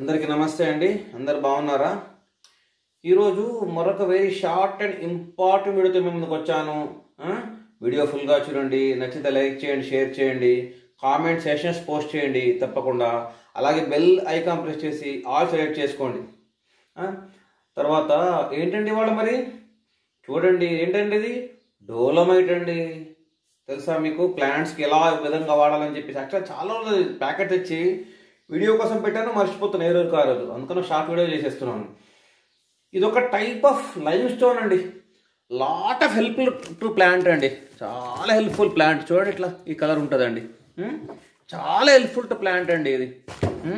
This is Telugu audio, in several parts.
అందరికీ నమస్తే అండి అందరు బాగున్నారా ఈరోజు మరొక వెరీ షార్ట్ అండ్ ఇంపార్టెంట్ వీడియోతో మేము ముందుకు వచ్చాను ఆ? వీడియో ఫుల్గా చూడండి నచ్చితే లైక్ చేయండి షేర్ చేయండి కామెంట్ సెషన్స్ పోస్ట్ చేయండి తప్పకుండా అలాగే బెల్ ఐకాన్ ప్రెస్ చేసి ఆల్ సెలెక్ట్ చేసుకోండి ఆ? తర్వాత ఏంటండి ఇవాళ మరి చూడండి ఏంటండి ఇది డోలమైట్ అండి తెలుసా మీకు ప్లాంట్స్కి ఎలా విధంగా వాడాలని చెప్పేసి యాక్చువల్ చాలా రోజులు ప్యాకెట్ తెచ్చి వీడియో కోసం పెట్టాను మర్చిపోతున్నాను ఏ రోజు ఆ రోజు అందుకని షార్ట్ వీడియో చేసేస్తున్నాను ఇది ఒక టైప్ ఆఫ్ లైమ్ స్టోన్ అండి lot of helpful to plant అండి చాలా హెల్ప్ఫుల్ ప్లాంట్ చూడండి ఇట్లా ఈ కలర్ ఉంటుందండి ఉం? చాలా హెల్ప్ఫుల్ టు ప్లాంట్ అండి ఇది ఉం?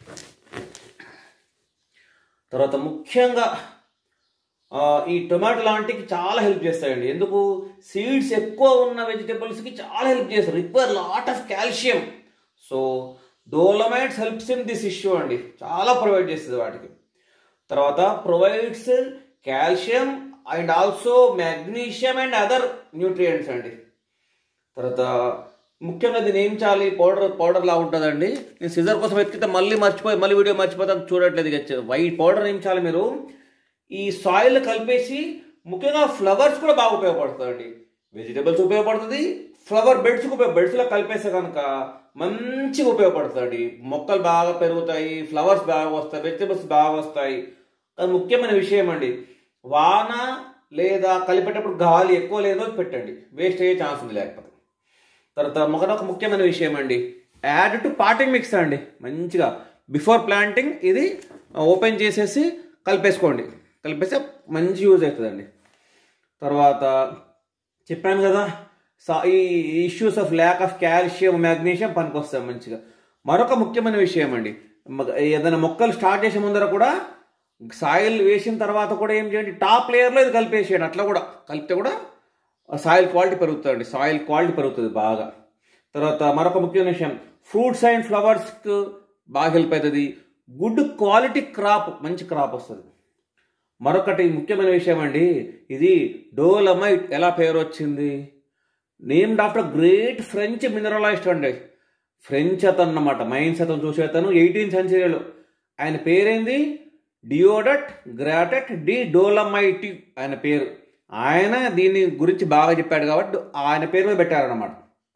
తర్వాత ముఖ్యంగా ఆ, ఈ టొమాటో లాంటికి చాలా హెల్ప్ చేస్తాయండి ఎందుకు సీడ్స్ ఎక్కువ ఉన్న వెజిటబుల్స్కి చాలా హెల్ప్ చేస్తారు require lot of calcium so dolomites helps in this issue అండి చాలా ప్రొవైడ్ చేస్తుంది వాటికి తర్వాత provides calcium and also magnesium and other nutrients అండి తర్వాత ముఖ్యంగా దీన్ని ఏం చేయాలి పౌడర్ పౌడర్ లా ఉంటుందండి నేను సిజర్ కోసం ఎత్తితే మళ్ళీ మర్చిపోయి మళ్ళీ వీడియో మర్చిపోతాను చూడట్లేదు ఇక వైట్ పౌడర్ ఏం చేయాలి మీరు ఈ సాయిల్ కలిపేసి ముఖ్యంగా ఫ్లవర్స్ కూడా బాగా ఉపయోగపడుతుందండి వెజిటబుల్స్ ఉపయోగపడుతుంది ఫ్లవర్ బెడ్స్ ఉపయోగ బెడ్స్లో కలిపేస్తే కనుక మంచిగా ఉపయోగపడుతుంది మొక్కలు బాగా పెరుగుతాయి ఫ్లవర్స్ బాగా వస్తాయి వెజిటబుల్స్ బాగా వస్తాయి అది ముఖ్యమైన విషయం అండి వాన లేదా కలిపేటప్పుడు గాలి ఎక్కువ లేదో పెట్టండి వేస్ట్ అయ్యే ఛాన్స్ ఉంది లేకపోతే తర్వాత ఒక ముఖ్యమైన విషయం అండి యాడ్ టు పాటింగ్ మిక్స్ అండి మంచిగా బిఫోర్ ప్లాంటింగ్ ఇది ఓపెన్ చేసేసి కలిపేసుకోండి కలిపేస్తే మంచి యూజ్ అవుతుందండి తర్వాత చెప్పాను కదా సా- ఈ issues of lack of calcium magnesium పనికొస్తాయి మంచిగా మరొక ముఖ్యమైన విషయం అండి మ- ఏదైనా మొక్కలు స్టార్ట్ చేసే ముందర కూడా సాయిల్ వేసిన తర్వాత కూడా ఏం చేయండి టాప్ లేయర్లో ఇది కలిపేసేయండి అట్లా కూడా కలిపితే కూడా సాయిల్ క్వాలిటీ పెరుగుతుందండి సాయిల్ క్వాలిటీ పెరుగుతుంది బాగా తర్వాత మరొక ముఖ్యమైన విషయం ఫ్రూట్స్ అండ్ ఫ్లవర్స్కి బాగా హెల్ప్ అవుతుంది గుడ్ క్వాలిటీ క్రాప్ మంచి క్రాప్ వస్తుంది మరొకటి ముఖ్యమైన విషయం అండి ఇది డోలమైట్ ఎలా పేరు వచ్చింది named after great French mineralist అండి ఫ్రెంచ్ అతను అన్నమాట మైన్స్ అతను చూసే అతను ఎయిటీన్త్ సెంచరీలో ఆయన పేరేంది డియోడట్ గ్రాటట్ డి డోలమైట్ ఆయన పేరు ఆయన దీని గురించి బాగా చెప్పాడు కాబట్టి ఆయన పేరు మీద పెట్టారన్నమాట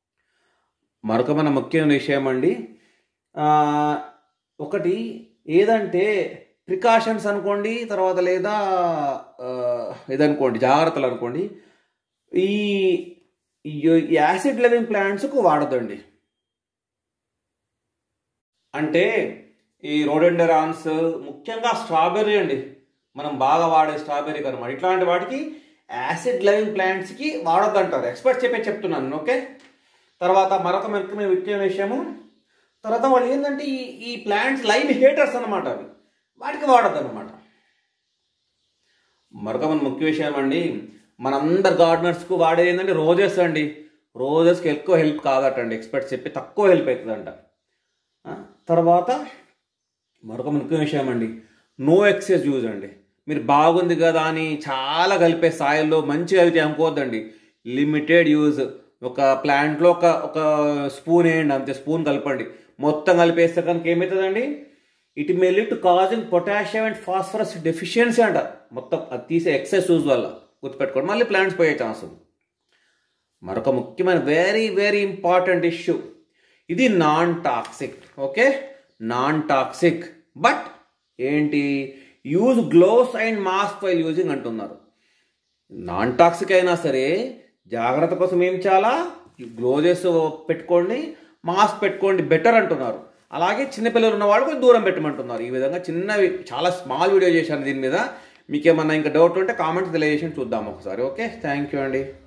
మరొక మన ముఖ్యమైన విషయం అండి ఆ, ఒకటి ఏదంటే ప్రికాషన్స్ అనుకోండి తర్వాత లేదా ఆ, ఇదనుకోండి జాగ్రత్తలు అనుకోండి ఈ ఈ యాసిడ్ లెవింగ్ ప్లాంట్స్కు వాడదండి అంటే ఈ రోడెండరాన్స్ ముఖ్యంగా స్ట్రాబెర్రీ అండి మనం బాగా వాడే స్ట్రాబెర్రీ అనమాట ఇట్లాంటి వాటికి యాసిడ్ లవింగ్ ప్లాంట్స్కి వాడొద్దు అంటారు ఎక్స్పర్ట్ చెప్పే చెప్తున్నాను ఓకే తర్వాత మరొక ముఖ్యమైన ముఖ్యమైన విషయము తర్వాత వాళ్ళు ఏంటంటే ఈ ఈ ప్లాంట్స్ లైమ్ హేటర్స్ అనమాట అవి వాటికి వాడద్దు అనమాట మరొక మన ముఖ్య విషయం అండి మనందరు గార్డెనర్స్కు వాడేది ఏంటంటే రోజెస్ అండి రోజెస్కి ఎక్కువ హెల్ప్ కాదటండి ఎక్స్పర్ట్స్ చెప్పి తక్కువ హెల్ప్ అవుతుందంట ఆ, తర్వాత మరొక ముఖ్య విషయం అండి నో ఎక్సెస్ యూజ్ అండి మీరు బాగుంది కదా అని చాలా కలిపే సాయిల్లో మంచిగా అయితే అనుకోవద్దండి లిమిటెడ్ యూజ్ ఒక ప్లాంట్లో ఒక ఒక స్పూన్ వేయండి అంతే స్పూన్ కలపండి మొత్తం కలిపేస్తే కనుక ఏమవుతుందండి it may lead to causing potassium and phosphorus deficiency అంట మొత్తం అది తీసే ఎక్సెస్ యూజ్ వల్ల గుర్తుపెట్టుకోండి మళ్ళీ ప్లాంట్స్ పోయే ఛాన్స్ ఉంది మరొక ముఖ్యమైన వెరీ వెరీ ఇంపార్టెంట్ ఇష్యూ ఇది non toxic okay non toxic but ఏంటి use gloves and mask while using అంటున్నారు నాన్ టాక్సిక్ అయినా సరే జాగ్రత్త కోసం ఏం చాలా గ్లోజెస్ పెట్టుకోండి మాస్క్ పెట్టుకోండి బెటర్ అంటున్నారు అలాగే చిన్నపిల్లలు ఉన్న వాళ్ళు కొంచెం దూరం పెట్టమంటున్నారు ఈ విధంగా చిన్నవి చాలా స్మాల్ వీడియో చేశాను దీని మీద మీకు ఏమన్నా ఇంకా డౌట్ ఉంటే కామెంట్స్ తెలియజేసి చూద్దాం ఒకసారి ఓకే థ్యాంక్ యూ అండి